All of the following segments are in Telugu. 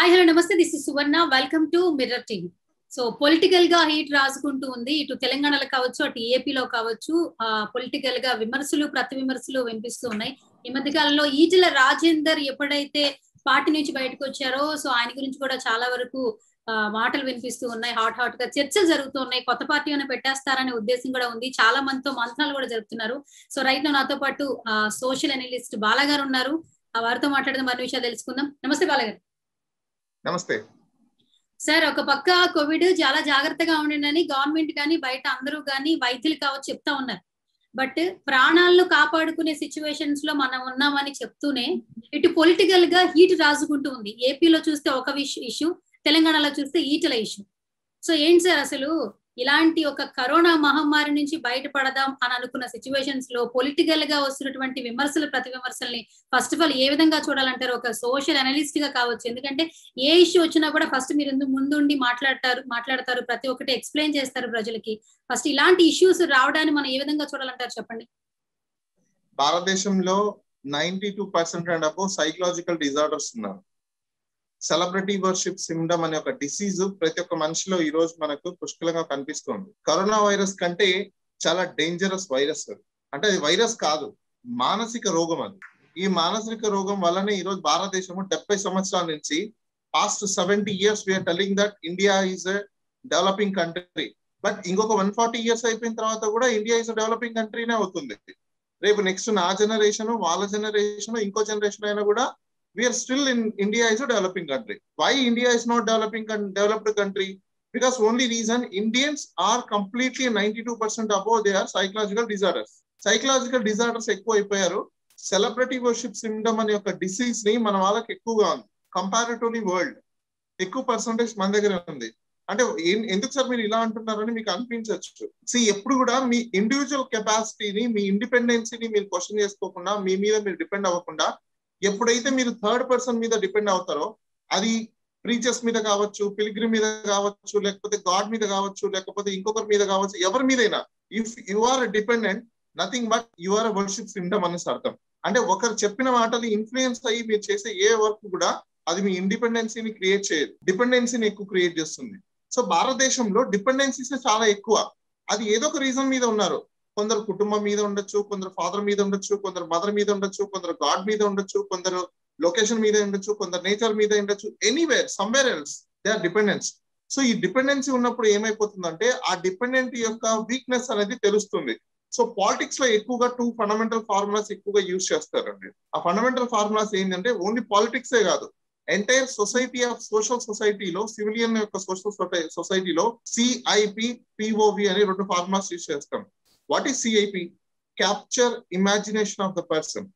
హాయ్ హలో నమస్తే this is Suvarna welcome to Mirror TV so political గా హీట్ రాసుకుంటూ ఉంది ఇటు తెలంగాణలో కావచ్చు అటు ఏపీలో కావచ్చు పొలిటికల్ గా విమర్శలు ప్రతి విమర్శలు వినిపిస్తూ ఉన్నాయి ఈ మధ్య కాలంలో ఈటెల రాజేందర్ ఎప్పుడైతే పార్టీ నుంచి బయటకు వచ్చారో సో ఆయన గురించి కూడా చాలా వరకు మాటలు వినిపిస్తూ ఉన్నాయి హాట్ హాట్ గా చర్చలు జరుగుతూ ఉన్నాయి కొత్త పార్టీ అయినా పెట్టేస్తారనే ఉద్దేశం కూడా ఉంది చాలా మందితో మంత్రాలు కూడా జరుపుతున్నారు సో రైట్ నాతో పాటు సోషల్ అనలిస్ట్ బాలగారు ఉన్నారు వారితో మాట్లాడిన మరిన్ని విషయాలు తెలుసుకుందాం నమస్తే బాలగారు నమస్తే సార్ ఒక పక్క కోవిడ్ చాలా జాగ్రత్తగా ఉండండి గవర్నమెంట్ కానీ బయట అందరూ కానీ వైద్యులు కావచ్చు చెప్తా ఉన్నారు బట్ ప్రాణాలను కాపాడుకునే సిచ్యువేషన్స్ లో మనం ఉన్నామని చెప్తూనే ఇటు పొలిటికల్ గా హీట్ రాజుకుంటూ ఉంది ఏపీలో చూస్తే ఒక ఇష్యూ తెలంగాణలో చూస్తే ఈటల ఇష్యూ సో ఏంటి సార్ అసలు ఇలాంటి ఒక కరోనా మహమ్మారి నుంచి బయటపడదాం అని అనుకున్న సిచ్యువేషన్స్ లో పొలిటికల్ గా వస్తున్నటువంటి విమర్శలు ప్రతి విమర్శల్ని ఫస్ట్ ఆఫ్ ఆల్ ఏ విధంగా చూడాలంటారు ఒక సోషల్ అనలిస్ట్ గా కావచ్చు ఎందుకంటే ఏ ఇష్యూ వచ్చినా కూడా ఫస్ట్ మీరు ముందుండి మాట్లాడతారు మాట్లాడతారు ప్రతి ఒక్కటి ఎక్స్ప్లెయిన్ చేస్తారు ప్రజలకి ఫస్ట్ ఇలాంటి ఇష్యూస్ రావడాన్ని మనం ఏ విధంగా చూడాలంటారు చెప్పండి భారతదేశంలో ninety two percent and above psychological disorders ఉన్నారు సెలబ్రిటీ వర్షిప్ సిమ్డమ్ అనే ఒక డిసీజ్ ప్రతి ఒక్క మనిషిలో ఈ రోజు మనకు పుష్కలంగా కనిపిస్తుంది కరోనా వైరస్ కంటే చాలా డేంజరస్ వైరస్ అంటే అది వైరస్ కాదు మానసిక రోగం అది ఈ మానసిక రోగం వల్లనే ఈ రోజు భారతదేశము డెబ్బై సంవత్సరాల నుంచి past seventy years we are telling that India is a developing country but ఇంకొక వన్ ఫార్టీ ఇయర్స్ అయిపోయిన తర్వాత కూడా ఇండియా ఈజ్ డెవలపింగ్ కంట్రీనే అవుతుంది రేపు నెక్స్ట్ నా జనరేషన్ వాళ్ళ జనరేషన్ ఇంకో జనరేషన్ అయినా కూడా we are still in India is developing country why India is not developing developed country because only reason Indians are completely ninety two percent above they are psychological disorders psychological disorders ఎక్కువ అయిపోయారు సెలబ్రిటీ వర్షిప్ సిమ్డమ్ అనే ఒక డిసీజ్ ని మన వాళ్ళకి ఎక్కువగా ఉంది కంపారిటివ్లీ వరల్డ్ ఎక్కువ పర్సంటేజ్ మన దగ్గర ఉంది అంటే ఎందుకు సార్ మీరు ఇలా అంటున్నారని మీకు అనిపించవచ్చు సి ఎప్పుడు కూడా మీ ఇండివిజువల్ కెపాసిటీని మీ ఇండిపెండెన్సీని మీరు క్వశ్చన్ చేసుకోకుండా మీ మీద మీరు డిపెండ్ అవ్వకుండా ఎప్పుడైతే మీరు థర్డ్ పర్సన్ మీద డిపెండ్ అవుతారో అది ప్రీచర్స్ మీద కావచ్చు పిలిగ్రిమ్ మీద కావచ్చు లేకపోతే గాడ్ మీద కావచ్చు లేకపోతే ఇంకొకరి మీద కావచ్చు ఎవరి మీదైనా if you are dependent nothing but you are worship syndrome అనేసి అర్థం అంటే ఒకరు చెప్పిన మాటలు ఇన్ఫ్లుయెన్స్ అయ్యి మీరు చేసే ఏ వర్క్ కూడా అది మీ ఇండిపెండెన్సీని క్రియేట్ చేయదు డిపెండెన్సీని ఎక్కువ క్రియేట్ చేస్తుంది సో భారతదేశంలో డిపెండెన్సీస్ చాలా ఎక్కువ అది ఏదో ఒక రీజన్ మీద ఉన్నారు కొందరు కుటుంబం మీద ఉండొచ్చు కొందరు ఫాదర్ మీద ఉండొచ్చు కొందరు మదర్ మీద ఉండొచ్చు కొందరు గాడ్ మీద ఉండొచ్చు కొందరు లొకేషన్ మీద ఉండొచ్చు కొందరు నేచర్ మీద ఉండొచ్చు anywhere somewhere else they are dependence so ఈ డిపెండెన్సీ ఉన్నప్పుడు ఏమైపోతుందంటే ఆ డిపెండెంట్ యొక్క వీక్నెస్ అనేది తెలుస్తుంది సో పాలిటిక్స్ లో ఎక్కువగా టూ ఫండమెంటల్ ఫార్ములాస్ ఎక్కువగా యూజ్ చేస్తారండి ఆ ఫండమెంటల్ ఫార్ములాస్ ఏంటంటే ఓన్లీ పాలిటిక్సే కాదు ఎంటైర్ సొసైటీ ఆఫ్ సోషల్ సొసైటీలో సివిలియన్ యొక్క సోషల్ సొసైటీలో సిఐపి పిఓవి అనే రెండు ఫార్ములాస్ యూజ్ చేస్తాం what is CIP capture imagination of the person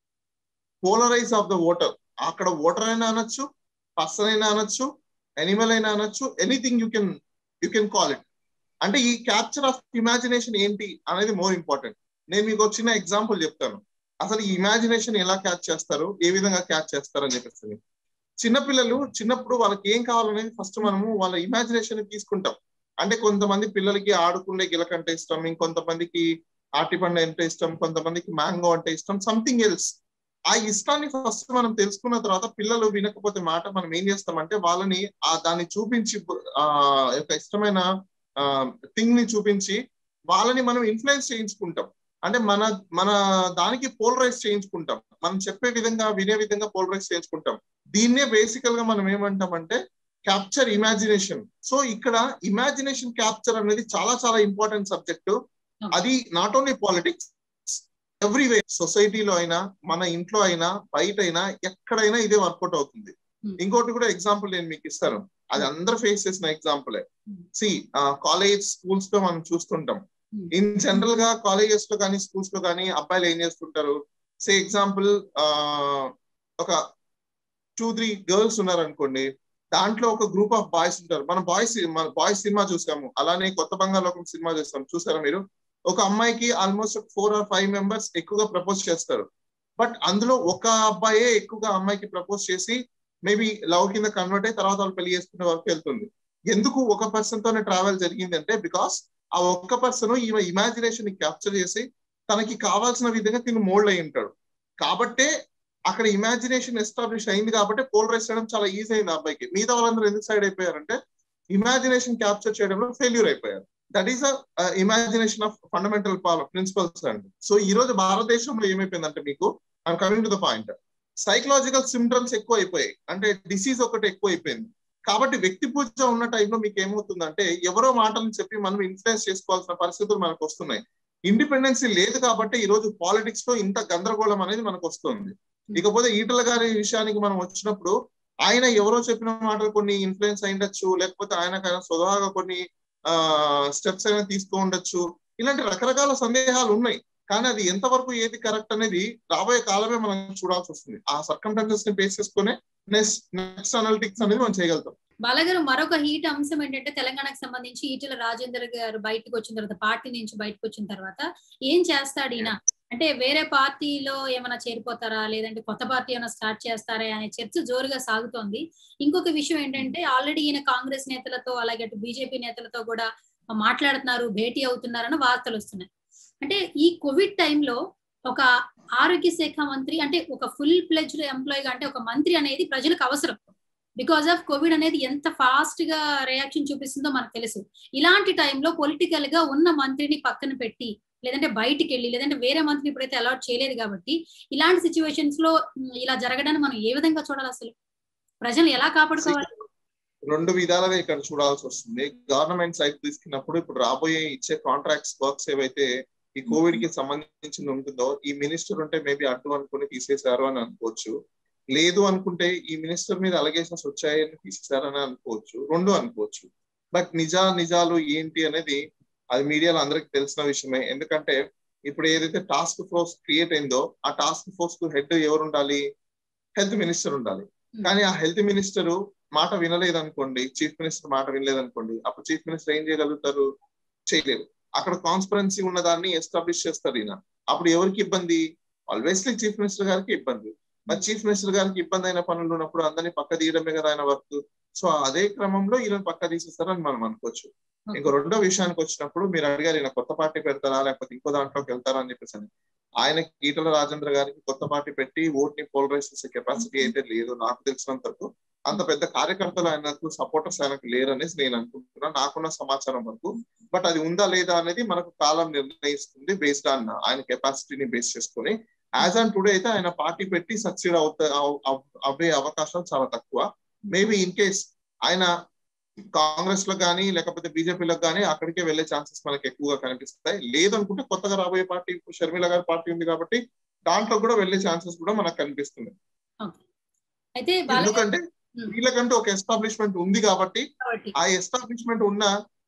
polarize of the voter అక్కడ ఓటర్ అయినా అనొచ్చు పర్సన్ అయినా అనొచ్చు ఎనిమల్ అయినా అనొచ్చు anything you can you can call it అంటే ఈ క్యాప్చర్ ఆఫ్ ఇమాజినేషన్ ఏంటి అనేది మోర్ ఇంపార్టెంట్ నేను మీకు చిన్న ఎగ్జాంపుల్ చెప్తాను అసలు ఈ ఇమాజినేషన్ ఎలా క్యాచ్ చేస్తారు ఏ విధంగా క్యాచ్ చేస్తారు అని చెప్పేసి చిన్నపిల్లలు చిన్నప్పుడు వాళ్ళకి ఏం కావాలనేది ఫస్ట్ మనము వాళ్ళ ఇమాజినేషన్ తీసుకుంటాం అంటే కొంతమంది పిల్లలకి ఆడుకునే గిలక అంటే ఇష్టం ఇంకొంతమందికి ఆటిపండు అంటే ఇష్టం కొంతమందికి మ్యాంగో అంటే ఇష్టం సంథింగ్ ఎల్స్ ఆ ఇష్టాన్ని ఫస్ట్ మనం తెలుసుకున్న తర్వాత పిల్లలు వినకపోతే మాట మనం ఏం చేస్తామంటే వాళ్ళని ఆ దాన్ని చూపించి ఆ యొక్క ఇష్టమైన థింగ్ ని చూపించి వాళ్ళని మనం ఇన్ఫ్లుయెన్స్ చేయించుకుంటాం అంటే మన మన దానికి పోలరైజ్ చేయించుకుంటాం మనం చెప్పే విధంగా వినే విధంగా పోలరైజ్ చేయించుకుంటాం దీన్నే బేసికల్ గా మనం ఏమంటామంటే క్యాప్చర్ ఇమాజినేషన్ సో ఇక్కడ ఇమాజినేషన్ క్యాప్చర్ అనేది చాలా చాలా ఇంపార్టెంట్ సబ్జెక్టు అది నాట్ ఓన్లీ పాలిటిక్స్ ఎవ్రీవే సొసైటీలో అయినా మన ఇంట్లో అయినా బయట అయినా ఎక్కడైనా ఇదే వర్కౌట్ అవుతుంది ఇంకోటి కూడా ఎగ్జాంపుల్ నేను మీకు ఇస్తాను అది అందరు ఫేస్ చేసిన ఎగ్జాంపులే సి కాలేజ్ స్కూల్స్ లో మనం చూస్తుంటాం ఇన్ జనరల్ గా కాలేజెస్ లో కానీ స్కూల్స్ లో కానీ అబ్బాయిలు ఏం చేస్తుంటారు సే ఎగ్జాంపుల్ ఒక టూ త్రీ గర్ల్స్ ఉన్నారు అనుకోండి దాంట్లో ఒక గ్రూప్ ఆఫ్ బాయ్స్ ఉంటారు మనం బాయ్స్ మన బాయ్స్ సినిమా చూసాము అలానే కొత్త బంగాళలోకం సినిమా చూస్తాం చూసారా మీరు ఒక అమ్మాయికి almost four or five members ఎక్కువగా ప్రపోజ్ చేస్తారు బట్ అందులో ఒక అబ్బాయే ఎక్కువగా అమ్మాయికి ప్రపోజ్ చేసి మేబీ లవ్ కింద కన్వర్ట్ అయ్యి తర్వాత వాళ్ళు పెళ్లి చేసుకునే వరకు వెళ్తుంది ఎందుకు ఒక పర్సన్ తోనే ట్రావెల్ జరిగింది అంటే బికాస్ ఆ ఒక్క పర్సన్ ఈమె ఇమాజినేషన్ ని క్యాప్చర్ చేసి తనకి కావాల్సిన విధంగా తిను మోల్డ్ అయి ఉంటాడు కాబట్టే అక్కడ ఇమాజినేషన్ ఎస్టాబ్లిష్ అయింది కాబట్టి పోలరైజ్ చేయడం చాలా ఈజీ అయింది ఆ అబ్బాయికి మిగతా వాళ్ళందరూ ఎందుకు సైడ్ అయిపోయారంటే ఇమాజినేషన్ క్యాప్చర్ చేయడంలో ఫెయిల్యూర్ అయిపోయారు that is imagination of fundamental principles అండి సో ఈ రోజు భారతదేశంలో ఏమైపోయిందంటే మీకు I'm coming to the point psychological symptoms ఎక్కువ అయిపోయాయి అంటే డిసీజ్ ఒకటి ఎక్కువ అయిపోయింది కాబట్టి వ్యక్తి పూజ ఉన్న టైంలో మీకు ఏమవుతుందంటే ఎవరో మాటలను చెప్పి మనం ఇన్ఫ్లుయెన్స్ చేసుకోవాల్సిన పరిస్థితులు మనకు వస్తున్నాయి ఇండిపెండెన్సీ లేదు కాబట్టి ఈ రోజు పాలిటిక్స్ లో ఇంత గందరగోళం అనేది మనకు వస్తుంది ఇకపోతే ఈటల గారి విషయానికి మనం వచ్చినప్పుడు ఆయన ఎవరో చెప్పిన మాటలు కొన్ని ఇన్ఫ్లుయెన్స్ అయిండొచ్చు లేకపోతే ఆయనకైనా స్వతహాగా కొన్ని ఆ స్టెప్స్ అయినా తీసుకో ఉండొచ్చు ఇలాంటి రకరకాల సందేహాలు ఉన్నాయి కానీ అది ఎంతవరకు ఏది కరెక్ట్ అనేది రాబోయే కాలమే మనం చూడాల్సి వస్తుంది ఆ సర్కంటెన్సెస్ ని బేస్ చేసుకునే నెక్స్ట్ నెక్స్ట్ అనలిటిక్స్ అనేది మనం చేయగలుగుతాం బాలగారు మరొక హీట్ అంశం ఏంటంటే తెలంగాణకు సంబంధించి ఈటల రాజేందర్ గారు బయటకు వచ్చిన తర్వాత పార్టీ నుంచి బయటకు వచ్చిన తర్వాత ఏం చేస్తాడు ఈయన అంటే వేరే పార్టీలో ఏమైనా చేరిపోతారా లేదంటే కొత్త పార్టీ ఏమైనా స్టార్ట్ చేస్తారా అనే చర్చ జోరుగా సాగుతోంది ఇంకొక విషయం ఏంటంటే ఆల్రెడీ ఈయన కాంగ్రెస్ నేతలతో అలాగే అటు బీజేపీ నేతలతో కూడా మాట్లాడుతున్నారు భేటీ అవుతున్నారని వార్తలు వస్తున్నాయి అంటే ఈ కోవిడ్ టైంలో ఒక ఆరోగ్య శాఖ మంత్రి అంటే ఒక ఫుల్ ప్లెజ్డ్ ఎంప్లాయీగా అంటే ఒక మంత్రి అనేది ప్రజలకు అవసరం బికాస్ ఆఫ్ కోవిడ్ అనేది ఎంత ఫాస్ట్ గా రియాక్షన్ చూపిస్తుందో మనకు తెలుసు ఇలాంటి టైంలో పొలిటికల్ గా ఉన్న మంత్రిని పక్కన పెట్టి లేదంటే బయటికి వెళ్ళి లేదంటే వేరే మంత్రిని ఇప్పుడైతే అలాట్ చేయలేదు కాబట్టి ఇలాంటి సిచ్యువేషన్స్ లో ఇలా జరగడాన్ని మనం ఏ విధంగా చూడాలి అసలు ప్రజలు ఎలా కాపాడుకోవాలి రెండు విధాలుగా ఇక్కడ చూడాల్సి వస్తుంది గవర్నమెంట్ సైడ్ తీసుకున్నప్పుడు ఇప్పుడు రాబోయే ఇచ్చే కాంట్రాక్ట్స్ వర్క్స్ ఏవైతే ఈ కోవిడ్ కి సంబంధించింది ఉంటుందో ఈ మినిస్టర్ ఉంటే మేబీ అడ్డు అనుకుని తీసేశారు అని అనుకోవచ్చు లేదు అనుకుంటే ఈ మినిస్టర్ మీద అలగేషన్స్ వచ్చాయని తీసేశారని అనుకోవచ్చు రెండు అనుకోవచ్చు బట్ నిజా నిజాలు ఏంటి అనేది అది మీడియాలో అందరికి తెలిసిన విషయమే ఎందుకంటే ఇప్పుడు ఏదైతే టాస్క్ ఫోర్స్ క్రియేట్ అయిందో ఆ టాస్క్ ఫోర్స్ కు హెడ్ ఎవరు ఉండాలి హెల్త్ మినిస్టర్ ఉండాలి కానీ ఆ హెల్త్ మినిస్టర్ మాట వినలేదు అనుకోండి చీఫ్ మినిస్టర్ మాట వినలేదు అనుకోండి అప్పుడు చీఫ్ మినిస్టర్ ఏం చేయగలుగుతారు చేయలేరు అక్కడ కాన్స్పరెన్సీ ఉన్న దాన్ని ఎస్టాబ్లిష్ చేస్తారు ఈయన అప్పుడు ఎవరికి ఇబ్బంది ఆల్వేస్లీ చీఫ్ మినిస్టర్ గారికి ఇబ్బంది మరి చీఫ్ మినిస్టర్ గారికి ఇబ్బంది అయిన పనులు ఉన్నప్పుడు అందరినీ పక్క తీయడమే కదా ఆయన వర్క్ సో అదే క్రమంలో ఈయన పక్క తీసేస్తారని మనం అనుకోవచ్చు ఇంకో రెండో విషయానికి వచ్చినప్పుడు మీరు అడిగారు ఈయన కొత్త పార్టీ పెడతారా లేకపోతే ఇంకో దాంట్లోకి వెళ్తారా అని చెప్పేసి అని ఆయన ఈటల రాజేంద్ర గారికి కొత్త పార్టీ పెట్టి ఓట్ ని పోలరైజ్ చేసే కెపాసిటీ అయితే లేదు నాకు తెలిసినంత వరకు అంత పెద్ద కార్యకర్తలు ఆయనకు సపోర్టర్స్ ఆయనకు లేరు అనేసి నేను అనుకుంటున్నా నాకున్న సమాచారం వరకు బట్ అది ఉందా లేదా అనేది మనకు కాలం నిర్ణయిస్తుంది బేస్డ్ ఆన్ ఆయన కెపాసిటీని బేస్ చేసుకుని యాజ్ ఆన్ టుడే అయితే ఆయన పార్టీ పెట్టి సక్సీడ్ అవుతా అవే అవకాశాలు చాలా తక్కువ మేబీ ఇన్ కేస్ ఆయన కాంగ్రెస్ లో కానీ లేకపోతే బీజేపీలో కానీ అక్కడికే వెళ్లే ఛాన్సెస్ మనకి ఎక్కువగా కనిపిస్తాయి లేదనుకుంటే కొత్తగా రాబోయే పార్టీ షర్మిల గారి పార్టీ ఉంది కాబట్టి దాంట్లో కూడా వెళ్లే ఛాన్సెస్ కూడా మనకు కనిపిస్తుంది అయితే ఎందుకంటే వీళ్ళకంటూ ఒక ఎస్టాబ్లిష్మెంట్ ఉంది కాబట్టి ఆ ఎస్టాబ్లిష్మెంట్ ఉన్న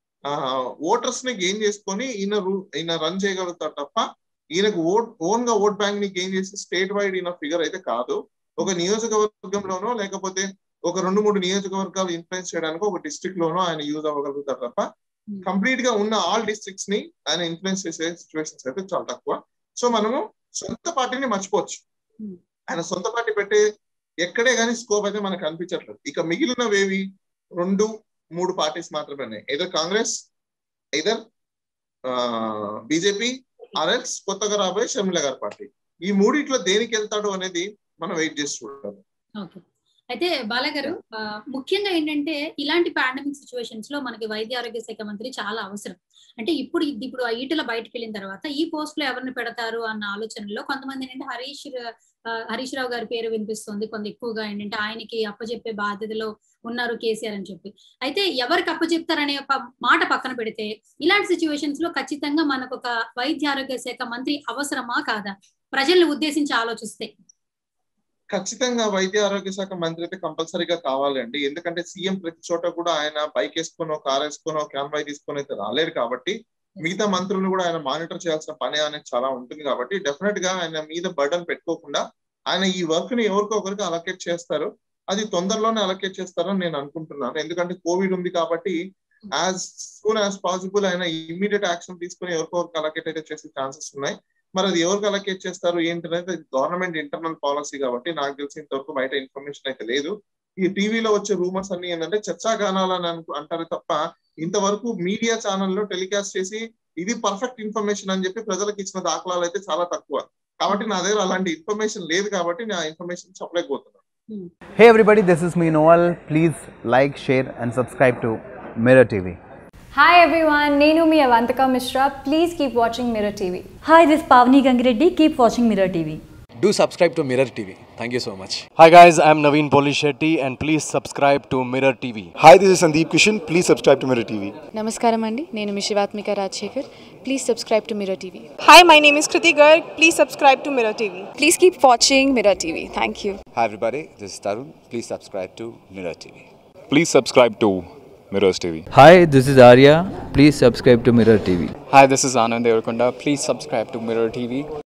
ఓటర్స్ ని గెయిన్ చేసుకొని ఈయన ఈయన రన్ చేయగలుగుతారు తప్ప ఈయనకు ఓట్ ఓన్ గా ఓట్ బ్యాంక్ ని గెయిన్ చేసి స్టేట్ వైడ్ ఈయన ఫిగర్ అయితే కాదు ఒక నియోజకవర్గంలోనో లేకపోతే ఒక రెండు మూడు నియోజకవర్గాలు ఇన్ఫ్లుయెన్స్ చేయడానికి ఒక డిస్ట్రిక్ట్ లోనో ఆయన యూజ్ అవ్వగలుగుతారు తప్ప కంప్లీట్ గా ఉన్న ఆల్ డిస్ట్రిక్ట్స్ ని ఆయన ఇన్ఫ్లుయెన్స్ చేసే సిచ్యువేషన్స్ అయితే చాలా తక్కువ సో మనము సొంత పార్టీని మర్చిపోవచ్చు ఆయన సొంత పార్టీ పెట్టే ఎక్కడే కానీ స్కోప్ అయితే మనకు అనిపించట్లేదు ఇక మిగిలినవేవి రెండు మూడు పార్టీస్ మాత్రమే ఉన్నాయి ఇదర్ కాంగ్రెస్ ఇదర్ బీజేపీ ఆర్ఎల్స్ కొత్తగా రాబోయే షర్మిల గారి పార్టీ ఈ మూడిట్లో దేనికి వెళ్తాడు అనేది మనం వెయిట్ చేసి చూడాలి అయితే బాలగారు ముఖ్యంగా ఏంటంటే ఇలాంటి పాండమిక్ సిచ్యువేషన్స్ లో మనకి వైద్య ఆరోగ్య శాఖ మంత్రి చాలా అవసరం అంటే ఇప్పుడు ఇప్పుడు ఆ ఈటల బయటకు వెళ్ళిన తర్వాత ఈ పోస్ట్ లో ఎవరిని పెడతారు అన్న ఆలోచనలో కొంతమంది ఏంటంటే హరీష్ హరీష్ రావు గారి పేరు వినిపిస్తుంది కొంత ఎక్కువగా ఏంటంటే ఆయనకి అప్పచెప్పే బాధ్యతలో ఉన్నారు కేసీఆర్ అని చెప్పి అయితే ఎవరికి అప్పచెప్తారనే మాట పక్కన పెడితే ఇలాంటి సిచ్యువేషన్స్ లో ఖచ్చితంగా మనకు ఒక వైద్య ఆరోగ్య శాఖ మంత్రి అవసరమా కాదా ప్రజల్ని ఉద్దేశించి ఆలోచిస్తే ఖచ్చితంగా వైద్య ఆరోగ్య శాఖ మంత్రి అయితే కంపల్సరీగా కావాలండి ఎందుకంటే సీఎం ప్రతి చోట కూడా ఆయన బైక్ వేసుకునో కార్ వేసుకునో క్యాన్వాయ్ తీసుకొని అయితే రాలేరు కాబట్టి మిగతా మంత్రులు కూడా ఆయన మానిటర్ చేయాల్సిన పని అనేది చాలా ఉంటుంది కాబట్టి డెఫినెట్ గా ఆయన మీద బర్డన్ పెట్టుకోకుండా ఆయన ఈ వర్క్ ని ఎవరికో ఒకరికి అలొకేట్ చేస్తారు అది తొందరలోనే అలొకేట్ చేస్తారని నేను అనుకుంటున్నాను ఎందుకంటే కోవిడ్ ఉంది కాబట్టి యాజ్ సూన్ యాజ్ పాసిబుల్ ఆయన ఇమీడియట్ యాక్షన్ తీసుకుని ఎవరికో ఒకరికి అలొకేట్ అయితే చేసే ఛాన్సెస్ ఉన్నాయి మరి అది ఎవరికి అలొకేట్ చేస్తారు ఏంటనేది గవర్నమెంట్ ఇంటర్నల్ పాలసీ కాబట్టి నాకు తెలిసి ఇంతవరకు బయట ఇన్ఫర్మేషన్ అయితే లేదు ఈ టీవీలో వచ్చే రూమర్స్ అన్ని ఏంటంటే చర్చాగానాలు అని అంటారు తప్ప ఇంతవరకు మీడియా ఛానల్లో టెలికాస్ట్ చేసి ఇది పర్ఫెక్ట్ ఇన్ఫర్మేషన్ అని చెప్పి ప్రజలకు ఇచ్చిన దాఖలాలు అయితే చాలా తక్కువ కాబట్టి నా దగ్గర అలాంటి ఇన్ఫర్మేషన్ లేదు కాబట్టి నేను ఆ ఇన్ఫర్మేషన్ చెప్పలేకపోతున్నాను Hey everybody, this is me Noel. Please like, share, and subscribe to Mirror TV. Hi everyone, Nenu mi Avantika Mishra. Please keep watching Mirror TV. Hi, this is Pavni Gangireddy. Keep watching Mirror TV. Do subscribe to Mirror TV. Thank you so much. Hi guys, I'm Naveen Polishetty and please subscribe to Mirror TV. Hi, this is Sandeep Kishan. Please subscribe to Mirror TV. నమస్కారం అండి నేను మీ Shivathmika Rajasekhar please subscribe to Mirror TV Hi, my name is Kriti Garg. Please subscribe to Mirror TV. Please keep watching Mirror TV thank you Hi everybody, this is Tarun. Please subscribe to Mirror TV. Please subscribe to Mirrors TV. Hi, this is Arya. Please subscribe to Mirror TV. Hi, this is Anand Devarkonda. Please subscribe to Mirror TV.